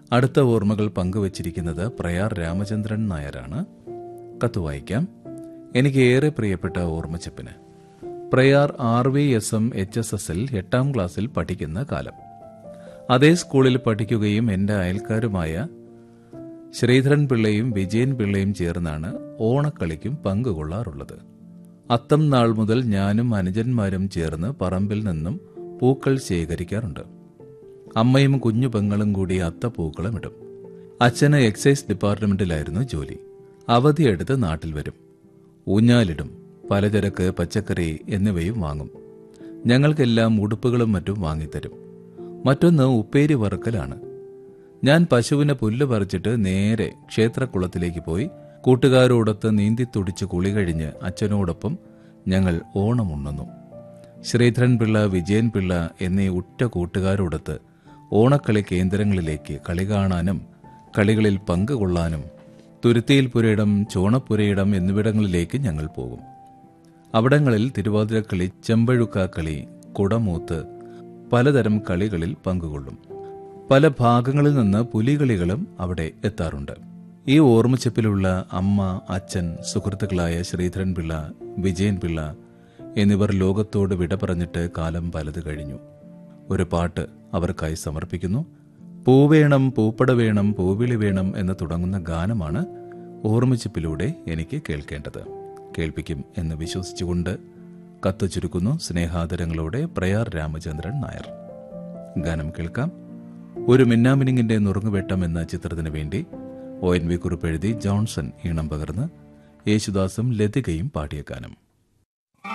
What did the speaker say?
അടുത്ത ഓർമ്മകൾ പങ്കുവച്ചിരിക്കുന്നത് പ്രയാർ രാമചന്ദ്രൻ നായരാണ് കത്ത് വായിക്കാം എനിക്ക് ഏറെ പ്രിയപ്പെട്ട ഓർമ്മച്ചപ്പിന് Prayar R V S M H S എസിൽ എട്ടാം ക്ലാസ്സിൽ പഠിക്കുന്ന കാലം അതേ സ്കൂളിൽ പഠിക്കുകയും എൻ്റെ അയൽക്കാരുമായ ശ്രീധരൻ പിള്ളയും വിജയൻ പിള്ളയും ചേർന്നാണ് ഓണക്കളിക്കും പങ്കുകൊള്ളാറുള്ളത് അത്തം നാൾ മുതൽ ഞാനും അനുജന്മാരും ചേർന്ന് പറമ്പിൽ നിന്നും പൂക്കൾ ശേഖരിക്കാറുണ്ട് അമ്മയും കുഞ്ഞു പെങ്ങളും കൂടി അത്തപ്പൂക്കളം ഇടും അച്ഛന് എക്സൈസ് ഡിപ്പാർട്ട്മെന്റിലായിരുന്നു ജോലി അവധിയെടുത്ത് നാട്ടിൽ വരും ഊഞ്ഞാലിടും പലചരക്ക് പച്ചക്കറി എന്നിവയും വാങ്ങും ഞങ്ങൾക്കെല്ലാം ഉടുപ്പുകളും മറ്റും വാങ്ങിത്തരും മറ്റൊന്ന് ഉപ്പേരി വറുക്കലാണ് ഞാൻ പശുവിനെ പുല്ല് പറിച്ചിട്ട് നേരെ ക്ഷേത്രക്കുളത്തിലേക്ക് പോയി കൂട്ടുകാരോടൊത്ത് നീന്തി തുടിച്ച് കുളി കഴിഞ്ഞ് അച്ഛനോടൊപ്പം ഞങ്ങൾ ഓണമുണ്ണുന്നു ശ്രീധരൻ പിള്ള വിജയൻ പിള്ള എന്നീ ഉറ്റ കൂട്ടുകാരോടൊത്ത് ഓണക്കളി കേന്ദ്രങ്ങളിലേക്ക് കളി കാണാനും കളികളിൽ പങ്കുകൊള്ളാനും തുരുത്തിയിൽ പുരയിടം ചോണപ്പുരയിടം എന്നിവിടങ്ങളിലേക്ക് ഞങ്ങൾ പോകും അവിടങ്ങളിൽ തിരുവാതിരക്കളി ചെമ്പഴുക്കാക്കളി കുടമൂത്ത് പലതരം കളികളിൽ പങ്കുകൊള്ളും പല ഭാഗങ്ങളിൽ നിന്ന് പുലികളികളും അവിടെ എത്താറുണ്ട് ഈ ഓർമ്മച്ചപ്പിലുള്ള അമ്മ അച്ഛൻ സുഹൃത്തുക്കളായ ശ്രീധരൻ പിള്ള വിജയൻ പിള്ള എന്നിവർ ലോകത്തോട് വിട പറഞ്ഞിട്ട് കാലം പലത് കഴിഞ്ഞു ഒരു പാട്ട് അവർക്കായി സമർപ്പിക്കുന്നു പൂവേണം പൂപ്പട വേണം പൂവിളി വേണം എന്ന് തുടങ്ങുന്ന ഗാനമാണ് ഓർമ്മച്ചിപ്പിലൂടെ എനിക്ക് കേൾക്കേണ്ടത് കേൾപ്പിക്കും എന്ന് വിശ്വസിച്ചുകൊണ്ട് കത്ത് ചുരുക്കുന്നു സ്നേഹാദരങ്ങളോടെ പ്രയാർ രാമചന്ദ്രൻ നായർ ഗാനം കേൾക്കാം ഒരു മിന്നാമിനിങ്ങിന്റെ നുറുങ്ങുവെട്ടം എന്ന ചിത്രത്തിന് വേണ്ടി ഒ എൻ വി കുറിപ്പ് എഴുതി ജോൺസൺ ഈണം പകർന്ന് യേശുദാസും ലതികയും പാടിയ ഗാനം